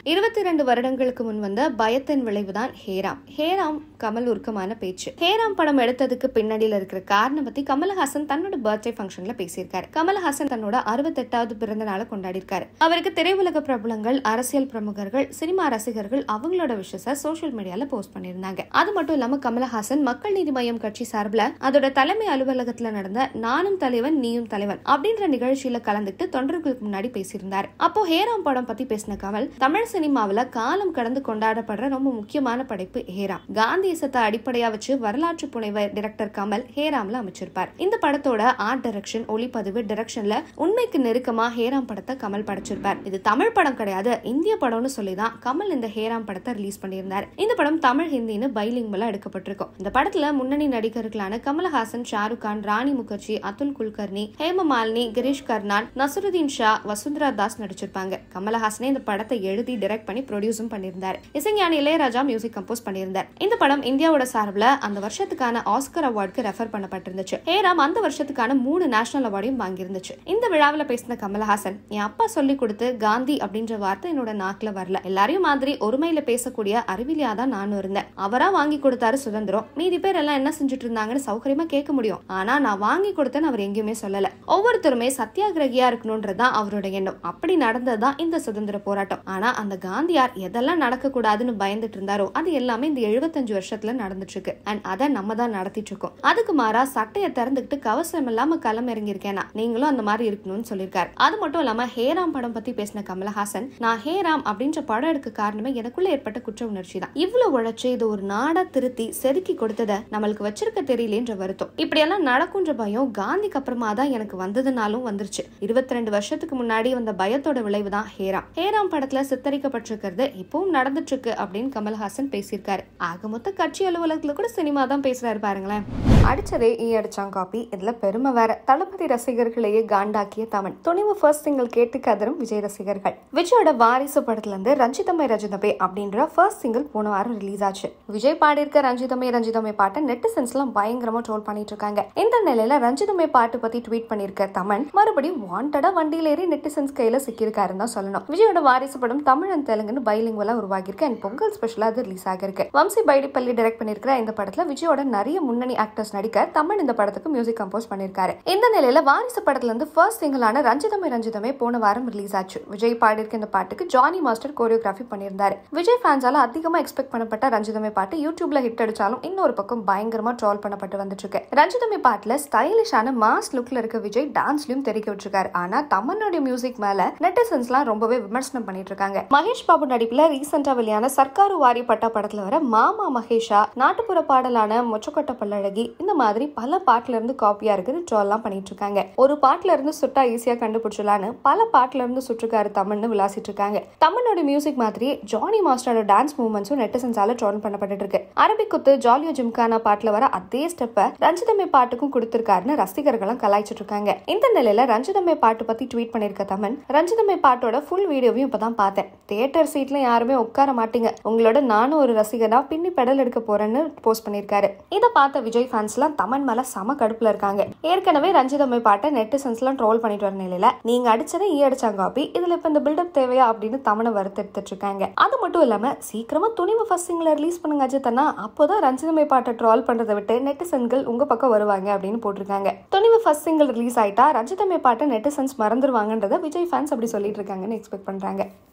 இருபத்தி இரண்டு வருடங்களுக்கு முன் வந்த பயத்தின் விளைவுதான் ஹேராம் ஹேராம் கமல் உருக்கமான பேச்சு ஹேராம் படம் எடுத்ததுக்கு பின்னணியில இருக்கிற காரணம் பத்தி கமலஹாசன் தன்னோட பர்த்டே ஃபங்க்ஷன்ல பேசியிருக்காரு கமலஹாசன் தன்னோட அறுபத்தெட்டாவது பிறந்த நாளை கொண்டாடிருக்காரு அவருக்கு திரையுலக பிரபலங்கள் அரசியல் பிரமுகர்கள் சினிமா ரசிகர்கள் அவங்களோட விஷயத்தை சோஷியல் மீடியால போஸ்ட் பண்ணியிருந்தாங்க அது மட்டும் இல்லாம கமலஹாசன் மக்கள் நீதி மய்யம் கட்சி சார்பில் அதோட தலைமை அலுவலகத்துல நடந்த நானும் தலைவன் நீயும் தலைவன் அப்படின்ற நிகழ்ச்சியில கலந்துட்டு தொண்டர்களுக்கு முன்னாடி பேசியிருந்தார் அப்போ ஹேராம் படம் பத்தி பேசின கமல் தமிழ் சினிமாவுல காலம் கடந்து கொண்டாடப்படுற ரொம்ப முக்கியமான படைப்பு ஹேராம் காந்தியசத்தை அடிப்படையா வச்சு வரலாற்று புனைவர் டைரக்டர் கமல் ஹேராம்ல அமைச்சிருப்பார் இந்த படத்தோட ஆர்ட் டைரக்ஷன் ஒளிப்பதிவு டைரக்ஷன்ல உண்மைக்கு நெருக்கமா ஹேராம் படத்தை கமல் படைச்சிருப்பார் இது தமிழ் படம் கிடையாது இந்திய படம்னு சொல்லிதான் கமல் இந்த ஹேராம் படத்தை ரிலீஸ் பண்ணியிருந்தார் இந்த படம் தமிழ் ஹிந்தின்னு பைலிங்குவலா எடுக்கப்பட்டிருக்கும் இந்த படத்துல முன்னணி நடிகர்களான கமலஹாசன் ஷாருக் கான் ராணி முகர்ஜி அதுல் குல்கர்னி ஹேம மாலினி கிரீஷ் கர்னான் நசருதீன் ஷா வசுந்தரா தாஸ் நடிச்சிருப்பாங்க கமலஹாசனே இந்த படத்தை எழுதி டைரக்ட் பண்ணி ப்ரொடியூஸும் பண்ணியிருந்தார் இசைஞானி இளையராஜா மியூசிக் கம்போஸ் பண்ணியிருந்தார் இந்த படம் இந்தியாவோட சார்பில் அந்த வருஷத்துக்கான ஆஸ்கர் அவார்டுக்கு ரெஃபர் பண்ணப்பட்டிருந்துச்சு ஹேராம் அந்த வருஷத்துக்கான மூணு நேஷனல் அவார்டையும் வாங்கியிருந்துச்சு இந்த விழாவில் பேசின கமலஹாசன் என் அப்பா சொல்லி கொடுத்து காந்தி அப்படின்ற வார்த்தை என்னோட நாக்குல வரல எல்லாரையும் மாதிரி ஒருமையில பேசக்கூடிய அறிவிலியா தான் நானும் இருந்தேன் அவரா வாங்கி கொடுத்தாரு சுதந்திரம் மீதி பேர் எல்லாம் என்ன செஞ்சுட்டு இருந்தாங்கன்னு சௌகரியமா கேட்க முடியும் ஆனா நான் வாங்கி கொடுத்தேன்னு அவர் எங்கேயுமே சொல்லல ஒவ்வொருத்தருமே சத்தியாகிரகியா இருக்கணும்ன்றதுதான் அவரோட எண்ணம் அப்படி நடந்ததுதான் இந்த சுதந்திர போராட்டம் ஆனா அந்த காந்தியார் எதெல்லாம் நடக்க கூடாதுன்னு பயந்துட்டு இருந்தாரோ அது எல்லாமே இந்த எழுபத்தஞ்சு வருஷத்துல நடந்துட்டு இருக்கு அண்ட் அதை நம்ம தான் நடத்திட்டு இருக்கோம் அதுக்கு மாறா சட்டையை திறந்துக்கிட்டு கவசம் இல்லாம களம் இறங்கியிருக்கேனா நீங்களும் அந்த மாதிரி இருக்கணும்னு சொல்லியிருக்காரு அது மட்டும் இல்லாம ஹேராம் படம் பத்தி பேசின கமலஹாசன் நான் ஹேராம் அப்படின்ற படம் எடுக்க காரணமே எனக்குள்ள ஏற்பட்ட குற்ற உணர்ச்சி தான் இவ்வளவு உழைச்சு இது ஒரு நாடா திருத்தி செதுக்கி கொடுத்ததை நம்மளுக்கு வச்சிருக்க தெரியலேன்ற வருத்தம் இப்படியெல்லாம் நடக்குன்ற பயம் காந்திக்கு அப்புறமா தான் எனக்கு வந்ததுனாலும் வந்துருச்சு இருபத்தி ரெண்டு வருஷத்துக்கு முன்னாடி வந்த பயத்தோட விளைவு தான் ஹேராம் ஹேராம் படத்துல சித்தரிக்கப்பட்டிருக்கிறது இப்பவும் நடந்துட்டு இருக்கு அப்படின்னு கமல்ஹாசன் பேசியிருக்காரு ஆக மொத்த கட்சி அலுவலகத்துல கூட சினிமா தான் பேசுறாரு பாருங்களேன் அடிச்சதே ஈ அடிச்சான் காப்பி இதுல பெருமை வேற தளபதி ரசிகர்களையே காண்டாக்கிய தமன் துணிவு ஃபர்ஸ்ட் சிங்கிள் கேட்டு கதரும் விஜய் ரசிகர்கள் விஜயோட வாரிசு படத்துல இருந்து ரஞ்சிதமே ரஞ்சிதமே அப்படின்ற ஃபர்ஸ்ட் சிங்கிள் போன வாரம் ரிலீஸ் ஆச்சு விஜய் பாடியிருக்க ரஞ்சிதமே ரஞ்சிதமே பாட்டை நெட்டிசன்ஸ் எல்லாம் பயங்கரமா ட்ரோல் பண்ணிட்டு இருக்காங்க இந்த நிலையில ரஞ்சிதமே பாட்டு பத்தி ட்வீட் பண்ணிருக்க தமன் மறுபடியும் வாண்டடா வண்டியில ஏறி நெட்டிசன்ஸ் கையில சிக்கியிருக்காருன்னு தான் சொல்லணும் விஜயோட வாரிசு படம் தமிழ் அண்ட் தெலுங்குன்னு பைலிங்குவலா உருவாகிருக்கு அண்ட் பொங்கல் ஸ்பெஷலா அது ரிலீஸ் ஆகிருக்கு வம்சி பைடிப்பள்ளி டைரக்ட் பண்ணிருக்கிற இந்த படத்துல விஜயோட நிறைய முன்னணி ஆக்டர்ஸ் நடிக்க தமிழ் இந்த படத்துக்கு மியூசிக் கம்போஸ் பண்ணிருக்காரு இந்த நிலையில வாரிசு படத்துல இருந்து ஃபர்ஸ்ட் சிங்கிளான ரஞ்சிதமே ரஞ்சிதமே போன வாரம் ரிலீஸ் ஆச்சு விஜய் பாடியிருக்க இந்த பாட்டுக்கு ஜானி மாஸ்டர் கோரியோகிராஃபி பண்ணியிருந்தாரு விஜய் ஃபேன்ஸால அதிகமா எக்ஸ்பெக்ட் பண்ணப்பட்ட ரஞ்சிதமே பாட்டு யூடியூப்ல ஹிட் அடிச்சாலும் இன்னொரு பக்கம் பயங்கரமா ட்ரால் பண்ணப்பட்டு வந்துட்டு இருக்கு ரஞ்சிதமே பாட்டுல ஸ்டைலிஷான மாஸ் லுக்ல இருக்க விஜய் டான்ஸ்லயும் தெரிவிக்க விட்டுருக்காரு ஆனா தமன்னோட மியூசிக் மேல நெட்டிசன்ஸ்லாம் ரொம்பவே விமர்சனம் பண்ணிட்டு இருக்காங்க மகேஷ் பாபு நடிப்புல ரீசெண்டா வெளியான சர்க்காரு வாரி பட்டா படத்துல வர மாமா மகேஷா நாட்டுப்புற பாடலான மொச்சக்கொட்ட பல்லழகி இந்த மாதிரி பல பாட்டுல இருந்து காப்பியா இருக்குன்னு ட்ரால்லாம் பண்ணிட்டு இருக்காங்க ஒரு பாட்டுல இருந்து சுட்டா ஈஸியா கண்டுபிடிச்சலான்னு பல பாட்டுல இருந்து சுற்றுக்காரு தமன்னு விளாசிட்டு இருக்காங்க தமன்னோட மியூசிக் மாதிரி ஜானி மாஸ்டரோட டான்ஸ் மூவ்மெண்ட்ஸும் நெட்டிசன்ஸால ட்ரால் பண்ணப்பட்டு இருக்கு அரபிக் குத்து ஜாலியோ ஜிம்கானா பாட்டுல வர அதே ஸ்டெப்பை ரஞ்சிதமே பாட்டுக்கும் கொடுத்திருக்காருன்னு ரசிகர்களும் கலாய்ச்சிட்டு இருக்காங்க இந்த நிலையில ரஞ்சிதமே பாட்டு பத்தி ட்வீட் பண்ணிருக்க தமன் ரஞ்சிதமே பாட்டோட ஃபுல் வீடியோவையும் இப்பதான் பார்த்தேன் தியேட்டர் சீட்ல யாருமே உட்கார மாட்டீங்க உங்களோட நானும் ஒரு ரசிகனா பின்னி பெடல் எடுக்க போறேன்னு போஸ்ட் பண்ணிருக்காரு இதை பார்த்த விஜய் ஃபேன்ஸ் எல்லாம் தமன் மேல சம கடுப்புல இருக்காங்க ஏற்கனவே ரஞ்சிதமே பாட்டை நெட்டிசன்ஸ் எல்லாம் ட்ரோல் பண்ணிட்டு வர நிலையில நீங்க அடிச்சதை ஈ அடிச்சாங்க காப்பி இதுல இப்ப இந்த பில்டப் தேவையா அப்படின்னு தமனை வருத்தெடுத்துட்டு இருக்காங்க அது மட்டும் இல்லாம சீக்கிரமா துணிவு ஃபர்ஸ்ட் சிங்கிள் ரிலீஸ் பண்ணுங்க அஜித் அண்ணா அப்போதான் ரஞ்சிதமே பாட்டை ட்ரால் பண்றதை விட்டு நெட்டிசன்கள் உங்க பக்கம் வருவாங்க அப்படின்னு போட்டிருக்காங்க துணிவு ஃபர்ஸ்ட் சிங்கிள் ரிலீஸ் ஆயிட்டா ரஞ்சிதமே பாட்டை நெட்டிசன்ஸ் மறந்துடுவாங்கன்றத விஜய் ஃபேன்ஸ் அப்படி சொல்லிட்டு இருக்காங்கன்னு எக்ஸ்பெக்ட் பண்றாங்க